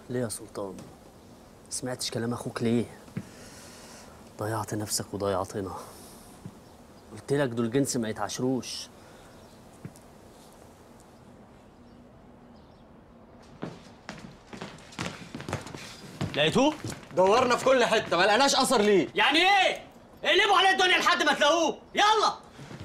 ليه يا سلطان سمعتش كلام اخوك ليه ضيعت نفسك وضيعتنا قلت لك دول جنس ما يتعاشروش لقيتوه دورنا في كل حته ما لقيناش اثر ليه يعني ايه اقلبوا عليه الدنيا لحد ما تلاقوه يلا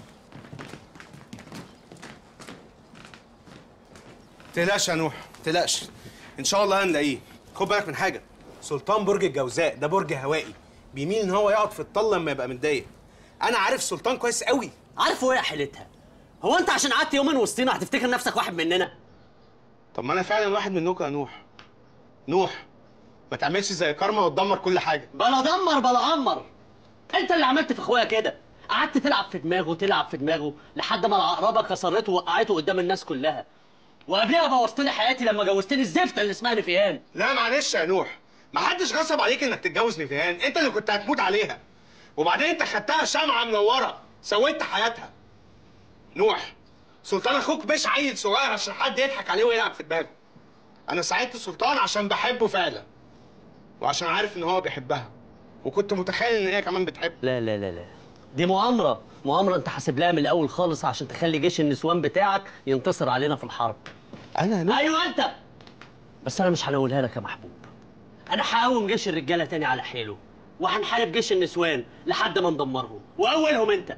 تقلقش يا نوح تقلقش ان شاء الله هنلاقيه خد بالك من حاجه سلطان برج الجوزاء ده برج هوائي بيميل ان هو يقعد في الطله لما يبقى متضايق انا عارف سلطان كويس قوي عارفه ايه يا حيلتها هو انت عشان قعدت يومين وسطينا هتفتكر نفسك واحد مننا طب ما انا فعلا واحد منكم يا نوح نوح ما تعملش زي كارما وتدمر كل حاجه بلا دمر بلا امر انت اللي عملت في اخويا كده قعدت تلعب في دماغه تلعب في دماغه لحد ما العقربه كسرته ووقعته قدام الناس كلها وقبلها بوظت لي حياتي لما جوزتني الزفته اللي اسمها نفيان لا معلش يا نوح ما حدش غصب عليك انك تتجوز نيفيان انت اللي كنت هتموت عليها وبعدين انت خدتها شمعه منوره سويت حياتها نوح سلطان اخوك مش عيل صغير عشان حد يضحك عليه ويلعب في دماغه انا ساعدت سلطان عشان بحبه فعلا وعشان عارف ان هو بيحبها وكنت متخيل ان هي كمان بتحبه لا لا لا لا دي مؤامره مؤامره انت حاسب لها من الاول خالص عشان تخلي جيش النسوان بتاعك ينتصر علينا في الحرب انا نوح ايوه انت بس انا مش هنقولها لك يا محبوب انا هقوم جيش الرجاله تاني على حيله وهنحارب جيش النسوان لحد ما ندمرهم واولهم انت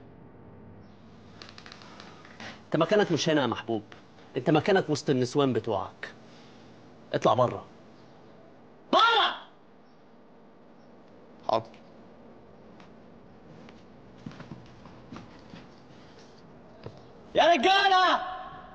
انت مكانك مش هنا يا محبوب انت مكانك وسط النسوان بتوعك اطلع بره بره حاضر يا رجاله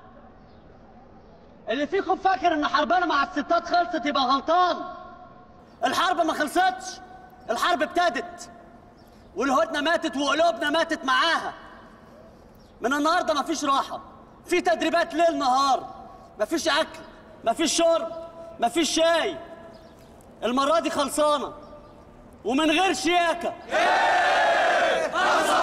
اللي فيكم فاكر ان حربنا مع الستات خلصت يبقى غلطان الحرب ما خلصتش الحرب ابتدت والهدنة ماتت وقلوبنا ماتت معاها من النهارده مفيش راحة في تدريبات ليل نهار مفيش أكل مفيش شرب مفيش شاي المرة دي خلصانة ومن غير شياكة